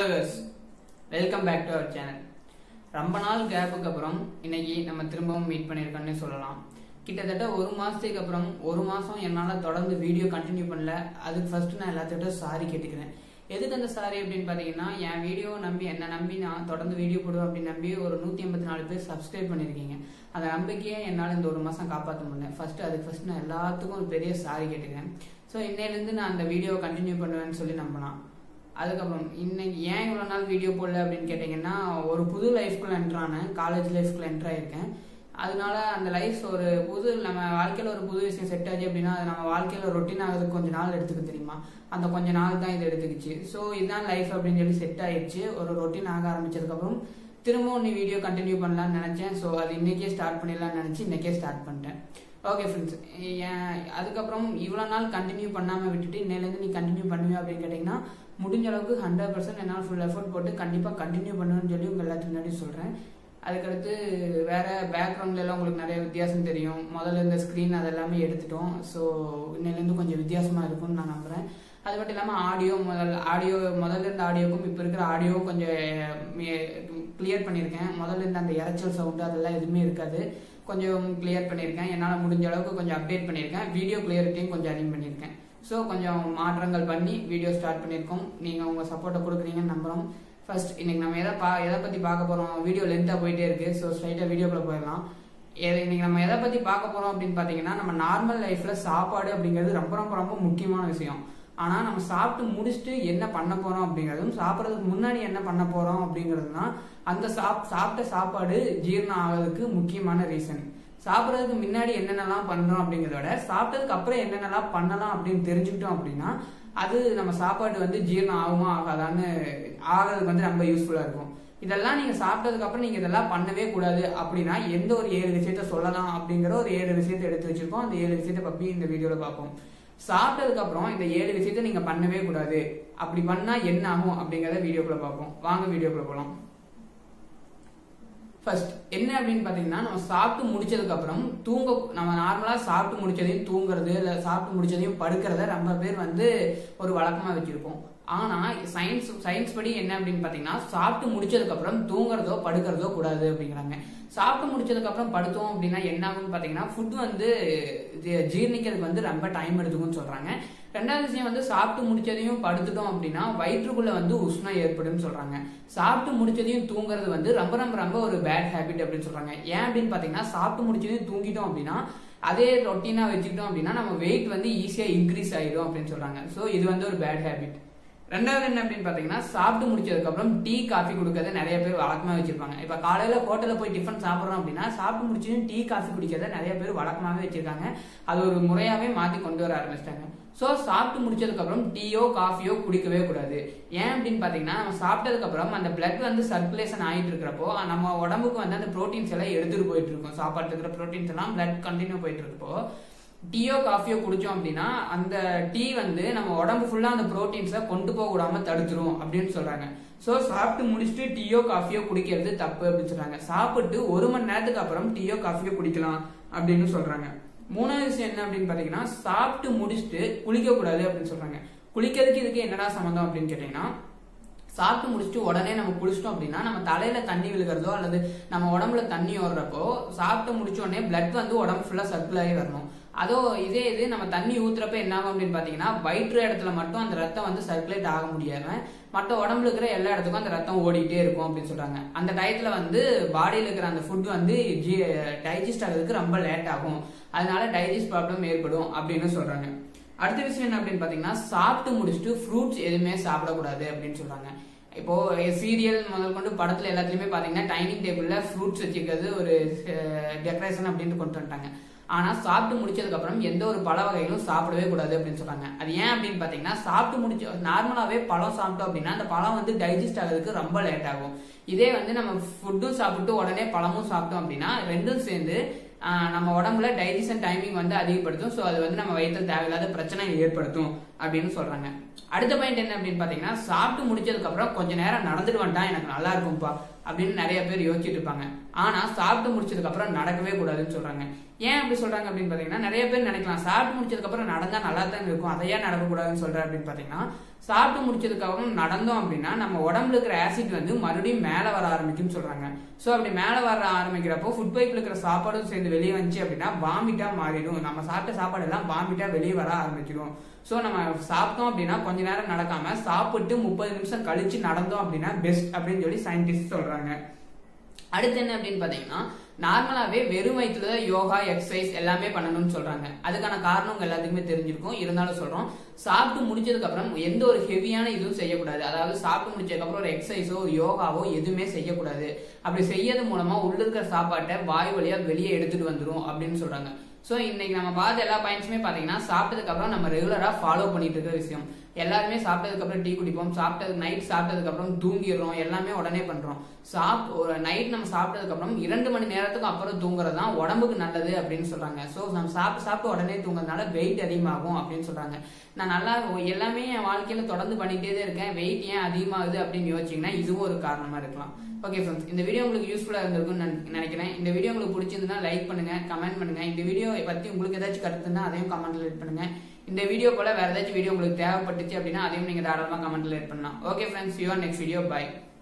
welcome back to our channel ரொம்ப நாள் கேப்புக்கு அப்புறம் இன்னைக்கு நம்ம திரும்பவும் மீட் பண்ணியிருக்கோம்னு சொல்லலாம் கிட்டத்தட்ட ஒரு மாசத்துக்கு அப்புறம் ஒரு மாசம் என்னால் தொடர்ந்து வீடியோ கண்டினியூ பண்ணல அதுக்கு ஃபர்ஸ்ட் நான் எல்லாத்துக்கிட்ட சாரி கேட்டுக்கிறேன் எதுக்கு அந்த சாரி அப்படின்னு பார்த்தீங்கன்னா என் வீடியோ நம்பி என்ன நம்பி நான் தொடர்ந்து வீடியோ போடுவேன் அப்படின்னு நம்பி ஒரு நூற்றி எண்பத்தி நாலு பேர் சப்ஸ்கிரைப் பண்ணியிருக்கீங்க அந்த நம்பிக்கையை என்னால் இந்த ஒரு மாதம் காப்பாற்ற முடியல ஃபர்ஸ்ட் அதுக்கு ஃபர்ஸ்ட் நான் எல்லாத்துக்கும் ஒரு பெரிய சாரி கேட்டுக்கிறேன் ஸோ இன்னையிலேருந்து நான் அந்த வீடியோ கண்டினியூ பண்ணுவேன்னு சொல்லி நம்பினான் அதுக்கப்புறம் இன்னைக்கு ஏன் இவ்வளோ நாள் வீடியோ போடல அப்படின்னு கேட்டிங்கன்னா ஒரு புது லைஃப்குள்ள என்ட்ரானேன் காலேஜ் லைஃப்குள்ள என்ட்ரு ஆயிருக்கேன் அதனால அந்த லைஃப் ஒரு புது நம்ம வாழ்க்கையில் ஒரு புது விஷயம் செட் ஆச்சு அப்படின்னா அது நம்ம வாழ்க்கையில் ரொட்டீன் ஆகுறதுக்கு கொஞ்ச நாள் எடுத்துக்க தெரியுமா அந்த கொஞ்ச நாள் தான் இது எடுத்துக்கிச்சு ஸோ இதுதான் லைஃப் அப்படின்னு சொல்லி செட் ஆயிடுச்சு ஒரு ரொட்டீன் ஆக ஆரம்பிச்சதுக்கப்புறம் திரும்பவும் நீ வீடியோ கண்டினியூ பண்ணலாம்னு நினச்சேன் ஸோ அது இன்னைக்கே ஸ்டார்ட் பண்ணிடலாம்னு நினச்சி இன்னைக்கே ஸ்டார்ட் பண்ணிட்டேன் ஓகே ஃப்ரெண்ட்ஸ் அதுக்கப்புறம் இவ்வளோ நாள் கண்டினியூ பண்ணாமல் விட்டுட்டு இன்னையிலேருந்து நீ கண்டினியூ பண்ணுவியா அப்படின்னு கேட்டிங்கன்னா முடிஞ்ச அளவுக்கு ஹண்ட்ரட் பர்சன்ட் என்னால் ஃபுல் எஃபர்ட் போட்டு கண்டிப்பாக கண்டினியூ பண்ணுவேன்னு சொல்லி உங்கள் எல்லாத்துக்கு முன்னாடி சொல்கிறேன் அதுக்கடுத்து வேற பேக்ரவுண்ட்ல உங்களுக்கு நிறைய வித்தியாசம் தெரியும் முதல்ல இந்த ஸ்க்ரீன் அதெல்லாமே எடுத்துட்டோம் ஸோ இன்னிலேருந்து கொஞ்சம் வித்தியாசமாக இருக்கும்னு நான் நம்புகிறேன் அது மட்டும் இல்லாமல் ஆடியோ முதல் ஆடியோ முதல்ல இருந்த ஆடியோக்கும் இப்போ இருக்கிற ஆடியோ கொஞ்சம் கிளியர் பண்ணியிருக்கேன் முதல்ல இருந்த அந்த இறைச்சல் சவுண்டு அதெல்லாம் எதுவுமே இருக்காது கொஞ்சம் கிளியர் பண்ணியிருக்கேன் என்னால் முடிஞ்ச அளவுக்கு கொஞ்சம் அப்டேட் பண்ணியிருக்கேன் வீடியோ கிளியரிட்டியும் கொஞ்சம் அதிகம் பண்ணியிருக்கேன் ஸோ கொஞ்சம் மாற்றங்கள் பண்ணி வீடியோ ஸ்டார்ட் பண்ணியிருக்கோம் நீங்கள் உங்கள் சப்போர்ட்டை கொடுக்குறீங்கன்னு நம்புகிறோம் ஃபர்ஸ்ட் இன்னைக்கு நம்ம எதை பா எதை பற்றி பார்க்க போகிறோம் வீடியோ லென்த்தாக போயிட்டே இருக்கு ஸோ ஸ்ட்ரைட்டாக வீடியோக்குள்ள போயிடலாம் எதை இன்னைக்கு நம்ம எதை பற்றி பார்க்க போகிறோம் அப்படின்னு பார்த்தீங்கன்னா நம்ம நார்மல் லைஃப்பில் சாப்பாடு அப்படிங்கிறது ரொம்ப ரொம்ப ரொம்ப முக்கியமான விஷயம் ஆனால் நம்ம சாப்பிட்டு முடிச்சுட்டு என்ன பண்ண போகிறோம் அப்படிங்கிறதும் சாப்பிட்றதுக்கு முன்னாடி என்ன பண்ண போகிறோம் அப்படிங்கிறது தான் அந்த சாப் சாப்பிட்ட சாப்பாடு ஜீரணம் ஆகிறதுக்கு முக்கியமான ரீசன் சாப்பிட்றதுக்கு முன்னாடி என்னென்னலாம் பண்ணுறோம் அப்படிங்கிறத விட சாப்பிட்டதுக்கு அப்புறம் என்னென்னலாம் பண்ணலாம் அப்படின்னு தெரிஞ்சுக்கிட்டோம் அப்படின்னா அது நம்ம சாப்பாடு வந்து ஜீரணம் ஆகுமா ஆகாதான்னு ஆகிறதுக்கு வந்து ரொம்ப யூஸ்ஃபுல்லாக இருக்கும் இதெல்லாம் நீங்கள் சாப்பிட்டதுக்கு அப்புறம் நீங்கள் இதெல்லாம் பண்ணவே கூடாது அப்படின்னா எந்த ஒரு ஏழு விஷயத்த சொல்லலாம் அப்படிங்கிற ஒரு ஏழு விஷயத்த எடுத்து வச்சிருக்கோம் அந்த ஏழு விஷயத்த பற்றி இந்த வீடியோவில் பார்ப்போம் சாப்பிட்டதுக்கு அப்புறம் இந்த ஏழு விஷயத்த நீங்க பண்ணவே கூடாது அப்படி பண்ணா என்ன ஆகும் அப்படிங்கறத வீடியோக்குள்ள பார்ப்போம் வாங்க வீடியோக்குள்ள போலாம் ஃபர்ஸ்ட் என்ன அப்படின்னு பாத்தீங்கன்னா நம்ம சாப்பிட்டு முடிச்சதுக்கு அப்புறம் தூங்க நம்ம நார்மலா சாப்பிட்டு முடிச்சதையும் தூங்குறது இல்ல சாப்பிட்டு முடிச்சதையும் படுக்கிறத ரொம்ப பேர் வந்து ஒரு வழக்கமா வச்சிருப்போம் ஆனா சயின்ஸ் சயின்ஸ் படி என்ன அப்படின்னு பாத்தீங்கன்னா சாப்பிட்டு முடிச்சதுக்கு அப்புறம் தூங்குறதோ படுக்கிறதோ கூடாது அப்படிங்கிறாங்க சாப்பிட்டு முடிச்சதுக்கு அப்புறம் படுத்தோம் அப்படின்னா என்ன ஆகும்னு பாத்தீங்கன்னா ஃபுட் வந்து ஜீர்ணிக்கிறதுக்கு வந்து ரொம்ப டைம் எடுத்துக்கும்னு சொல்றாங்க ரெண்டாவது விஷயம் வந்து சாப்பிட்டு முடிச்சதையும் படுத்துட்டோம் அப்படின்னா வயிற்றுக்குள்ள வந்து உஷ்ணம் ஏற்படும் சொல்றாங்க சாப்பிட்டு முடிச்சதையும் தூங்குறது வந்து ரொம்ப ரொம்ப ரொம்ப ஒரு பேட் ஹேபிட் அப்படின்னு சொல்றாங்க ஏன் அப்படின்னு பாத்தீங்கன்னா சாப்பிட்டு முடிச்சதையும் தூங்கிட்டோம் அப்படின்னா அதே ரொட்டீனா வச்சுக்கிட்டோம் அப்படின்னா நம்ம வெயிட் வந்து ஈஸியா இன்க்ரீஸ் ஆயிடும் அப்படின்னு சொல்றாங்க ஸோ இது வந்து ஒரு பேட் ஹேபிட் ரெண்டாவது என்ன அப்படின்னு பாத்தீங்கன்னா சாப்பிட்டு முடிச்சதுக்கு அப்புறம் டீ காஃபி கொடுக்கறத நிறைய பேர் வழக்கமா வச்சிருப்பாங்க இப்ப காலையில ஹோட்டல்ல போய் டிஃபன் சாப்பிடுறோம் அப்படின்னா சாப்பிட்டு முடிச்சதும் டீ காஃபி குடிக்கிறத நிறைய பேர் வழக்கமாவே வச்சிருக்காங்க அது ஒரு முறையாவே மாத்தி கொண்டு வர ஆரம்பிச்சிட்டாங்க ஸோ சாப்பிட்டு முடிச்சதுக்கு அப்புறம் டீயோ காஃபியோ குடிக்கவே கூடாது ஏன் அப்படின்னு பாத்தீங்கன்னா நம்ம சாப்பிட்டதுக்கு அப்புறம் அந்த பிளட் வந்து சர்க்குலேஷன் ஆகிட்டு இருக்கிறப்போ நம்ம உடம்புக்கு வந்து அந்த ப்ரோட்டீன்ஸ் எல்லாம் எடுத்துட்டு போயிட்டு இருக்கும் சாப்பாட்டுல இருக்கிற ப்ரோட்டீன்ஸ் எல்லாம் பிளட் கண்டினியூ போயிட்டு இருக்கப்போ டீயோ காஃபியோ குடிச்சோம் அப்படின்னா அந்த டீ வந்து நம்ம உடம்பு ஃபுல்லா அந்த ப்ரோட்டீன்ஸை கொண்டு போக விடாம தடுத்துரும் அப்படின்னு சொல்றாங்க ஸோ சாப்பிட்டு முடிச்சுட்டு டீயோ காஃபியோ குடிக்கிறது தப்பு அப்படின்னு சொல்றாங்க சாப்பிட்டு ஒரு மணி நேரத்துக்கு அப்புறம் டீயோ காஃபியோ குடிக்கலாம் அப்படின்னு சொல்றாங்க மூணாவது விஷயம் என்ன அப்படின்னு பாத்தீங்கன்னா சாப்பிட்டு முடிச்சுட்டு குளிக்க கூடாது அப்படின்னு சொல்றாங்க குளிக்கிறதுக்கு இதுக்கு என்னடா சம்மந்தம் அப்படின்னு கேட்டீங்கன்னா சாப்பிட்டு முடிச்சுட்டு உடனே நம்ம குளிச்சிட்டோம் அப்படின்னா நம்ம தலையில தண்ணி விழுகிறதோ அல்லது நம்ம உடம்புல தண்ணி ஓடுறப்போ சாப்பிட்டு முடிச்ச உடனே பிளட் வந்து உடம்பு ஃபுல்லா சர்க்குல் ஆகி வரணும் அதோ இதே இது நம்ம தண்ணி ஊத்துறப்ப என்ன ஆகும் அப்படின்னு பாத்தீங்கன்னா வயிற்று இடத்துல மட்டும் அந்த ரத்தம் வந்து சர்க்குலேட் ஆக முடியாம மற்ற உடம்புல இருக்கிற எல்லா இடத்துக்கும் அந்த ரத்தம் ஓடிட்டே இருக்கும் அப்படின்னு சொல்றாங்க அந்த டயத்துல வந்து பாடியில இருக்கிற அந்த ஃபுட் வந்து டைஜஸ்ட் ஆகிறதுக்கு ரொம்ப லேட் ஆகும் அதனால டைஜஸ்ட் ப்ராப்ளம் ஏற்படும் அப்படின்னு சொல்றாங்க அடுத்த விஷயம் என்ன அப்படின்னு பாத்தீங்கன்னா சாப்பிட்டு முடிச்சுட்டு ஃப்ரூட்ஸ் எதுவுமே சாப்பிடக்கூடாது அப்படின்னு சொல்றாங்க இப்போ சீரியல் முதல் கொண்டு படத்துல எல்லாத்துலயுமே பாத்தீங்கன்னா டைனிங் டேபிள்ல ஃப்ரூட்ஸ் வச்சிருக்கிறது ஒரு டெக்கரேஷன் அப்படின்னு கொண்டு வந்துட்டாங்க ஆனா சாப்பிட்டு முடிச்சதுக்கு அப்புறம் எந்த ஒரு பழ வகைகளும் சாப்பிடவே கூடாது அப்படின்னு சொல்றாங்க அது ஏன் அப்படின்னு பாத்தீங்கன்னா சாப்பிட்டு முடிச்ச நார்மலாவே பழம் சாப்பிட்டோம் அப்படின்னா அந்த பழம் வந்து டைஜஸ்ட் ஆகிறதுக்கு ரொம்ப லேட் ஆகும் இதே வந்து நம்ம ஃபுட்டும் சாப்பிட்டு உடனே பழமும் சாப்பிட்டோம் அப்படின்னா ரெண்டும் சேர்ந்து நம்ம உடம்புல டைஜஷன் டைமிங் வந்து அதிகப்படுத்தும் ஸோ அது வந்து நம்ம வயிற்றுல தேவையில்லாத பிரச்சனை ஏற்படுத்தும் அப்படின்னு சொல்றாங்க அடுத்த பாயிண்ட் என்ன அப்படின்னு பாத்தீங்கன்னா சாப்பிட்டு முடிச்சதுக்கு அப்புறம் கொஞ்ச நேரம் நடந்துட்டு வந்துட்டா எனக்கு நல்லா இருக்கும்பா அப்படின்னு நிறைய பேர் யோசிச்சுட்டு இருப்பாங்க ஆனா சாப்பிட்டு முடிச்சதுக்கு அப்புறம் நடக்கவே கூடாதுன்னு சொல்றாங்க ஏன் அப்படி சொல்றாங்க அப்படின்னு பாத்தீங்கன்னா நிறைய பேர் நினைக்கலாம் சாப்பிட்டு முடிச்சதுக்கு அப்புறம் நடந்தா நல்லா தான் இருக்கும் அதை ஏன் நடக்கக்கூடாதுன்னு சொல்ற அப்படின்னு பாத்தீங்கன்னா சாப்பிட்டு முடிச்சதுக்கு அப்புறம் நடந்தோம் அப்படின்னா நம்ம உடம்புல இருக்கிற ஆசிட் வந்து மறுபடியும் மேல வர ஆரம்பிக்கும்னு சொல்றாங்க சோ அப்படி மேல வர ஆரம்பிக்கிறப்போ ஃபுட் பைப்ல இருக்கிற சாப்பாடும் சேர்ந்து வெளியே வந்துச்சு அப்படின்னா வாமிட்டா மாறிடும் நம்ம சாப்பிட்ட சாப்பாடு எல்லாம் வாமிட்டா வெளியே வர ஆரம்பிச்சிடும் சோ நம்ம சாப்பிட்டோம் அப்படின்னா கொஞ்ச நேரம் நடக்காம சாப்பிட்டு முப்பது நிமிஷம் கழிச்சு நடந்தோம் அப்படின்னா பெஸ்ட் அப்படின்னு சொல்லி சயின்டிஸ்ட் சொல்றாங்க அடுத்து என்ன அப்படின்னு பாத்தீங்கன்னா நார்மலாவே வெறும் வயிற்றுல தான் யோகா எக்ஸசைஸ் எல்லாமே பண்ணணும்னு சொல்றாங்க அதுக்கான காரணம் உங்க எல்லாத்துக்குமே தெரிஞ்சிருக்கும் இருந்தாலும் சொல்றோம் சாப்பிட்டு முடிச்சதுக்கு அப்புறம் எந்த ஒரு ஹெவியான இதுவும் செய்யக்கூடாது அதாவது சாப்பிட்டு முடிச்சதுக்கு அப்புறம் ஒரு எக்ஸசைஸோ ஒரு யோகாவோ எதுவுமே செய்யக்கூடாது அப்படி செய்யறது மூலமா உள்ள இருக்கிற சாப்பாட்டை வாய் வழியா வெளியே எடுத்துட்டு வந்துரும் அப்படின்னு சொல்றாங்க சோ இன்னைக்கு நம்ம பார்த்த எல்லா பாயிண்ட்ஸுமே பாத்தீங்கன்னா சாப்பிட்டதுக்கு அப்புறம் நம்ம ரெகுலரா ஃபாலோ பண்ணிட்டு இருக்கிற விஷயம் எல்லாருமே சாப்பிட்டதுக்கு அப்புறம் டீ குடிப்போம் சாப்பிட்டது நைட் சாப்பிட்டதுக்கு அப்புறம் தூங்கிடுறோம் எல்லாமே உடனே பண்றோம் சாப் ஒரு நைட் நம்ம சாப்பிட்டதுக்கு அப்புறம் இரண்டு மணி நேரத்துக்கு அப்புறம் தூங்குறது தான் உடம்புக்கு நல்லது அப்படின்னு சொல்றாங்க ஸோ நம்ம சாப்பிட்டு சாப்பிட்டு உடனே தூங்குறதுனால வெயிட் அதிகமாகும் அப்படின்னு சொல்றாங்க நான் நல்லா எல்லாமே என் வாழ்க்கையில தொடர்ந்து பண்ணிட்டே தான் இருக்கேன் வெயிட் ஏன் அதிகமாகுது அப்படின்னு யோசிச்சீங்கன்னா இதுவும் ஒரு காரணமா இருக்கலாம் ஓகே ஃப்ரெண்ட்ஸ் இந்த வீடியோ உங்களுக்கு யூஸ்ஃபுல்லா இருந்திருக்கும்னு நினைக்கிறேன் இந்த வீடியோ உங்களுக்கு பிடிச்சிருந்தா லைக் பண்ணுங்க கமெண்ட் பண்ணுங்க இந்த வீடியோ பத்தி உங்களுக்கு ஏதாச்சும் கருத்துன்னா அதையும் கமெண்ட்ல லேட் பண்ணுங்க இந்த வீடியோ போல வேற ஏதாச்சும் வீடியோ உங்களுக்கு தேவைப்பட்டுச்சு அப்படின்னா அதையும் நீங்க தாராளமா கமெண்ட்ல லேட் பண்ணலாம் okay friends your next video by